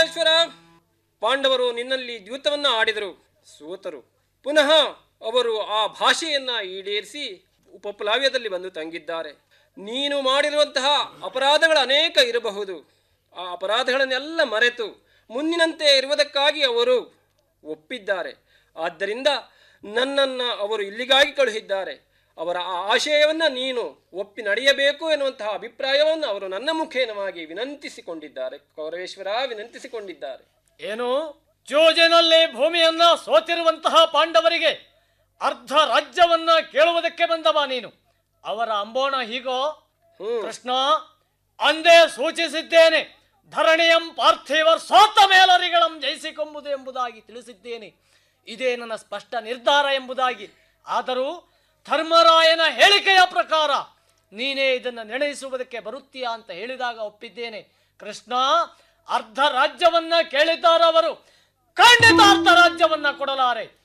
ಕೌರವೇಶ್ವರ ಪಾಂಡವರು ನಿನ್ನಲ್ಲಿ ದ್ಯೂತವನ್ನ ಆಡಿದರು ಸೋತರು ಪುನಃ ಅವರು ಆ ಭಾಷೆಯನ್ನ ಈಡೇರಿಸಿ ಉಪಪ್ಲಾವ್ಯದಲ್ಲಿ ಬಂದು ತಂಗಿದ್ದಾರೆ ನೀನು ಮಾಡಿರುವಂತಹ ಅಪರಾಧಗಳು ಅನೇಕ ಇರಬಹುದು ಆ ಅಪರಾಧಗಳನ್ನೆಲ್ಲ ಮರೆತು ಮುಂದಿನಂತೆ ಇರುವುದಕ್ಕಾಗಿ ಅವರು ಒಪ್ಪಿದ್ದಾರೆ ಆದ್ದರಿಂದ ನನ್ನನ್ನು ಅವರು ಇಲ್ಲಿಗಾಗಿ ಕಳುಹಿದ್ದಾರೆ ಅವರ ಆ ಆಶಯವನ್ನ ನೀನು ಒಪ್ಪಿ ನಡೆಯಬೇಕು ಎನ್ನುವಂತಹ ಅಭಿಪ್ರಾಯವನ್ನು ಅವರು ನನ್ನ ಮುಖೇನವಾಗಿ ವಿನಂತಿಸಿಕೊಂಡಿದ್ದಾರೆ ಕೌರವೇಶ್ವರ ವಿನಂತಿಸಿಕೊಂಡಿದ್ದಾರೆ ಏನು ಜೋಜನಲ್ಲಿ ಭೂಮಿಯನ್ನ ಸೋತಿರುವಂತಹ ಪಾಂಡವರಿಗೆ ಅರ್ಧ ರಾಜ್ಯವನ್ನ ಕೇಳುವುದಕ್ಕೆ ಬಂದವ ನೀನು ಅವರ ಅಂಬೋಣ ಹೀಗೋ ಕೃಷ್ಣ ಅಂದೇ ಸೂಚಿಸಿದ್ದೇನೆ ಧರಣಿಯಂ ಪಾರ್ಥಿವರ್ ಸೋತ ಮೇಲರಿಗಳಂ ಜಯಿಸಿಕೊಂಬುದು ಎಂಬುದಾಗಿ ತಿಳಿಸಿದ್ದೇನೆ ಇದೇ ನನ್ನ ಸ್ಪಷ್ಟ ನಿರ್ಧಾರ ಎಂಬುದಾಗಿ ಆದರೂ ಧರ್ಮರಾಯನ ಹೇಳಿಕೆಯ ಪ್ರಕಾರ ನೀನೇ ಇದನ್ನು ನಿರ್ಣಯಿಸುವುದಕ್ಕೆ ಬರುತ್ತೀಯಾ ಅಂತ ಹೇಳಿದಾಗ ಒಪ್ಪಿದ್ದೇನೆ ಕೃಷ್ಣ ಅರ್ಧ ರಾಜ್ಯವನ್ನ ಕೇಳಿದ್ದಾರವರು ಖಂಡಿತ ಅರ್ಧ ರಾಜ್ಯವನ್ನ ಕೊಡಲಾರೆ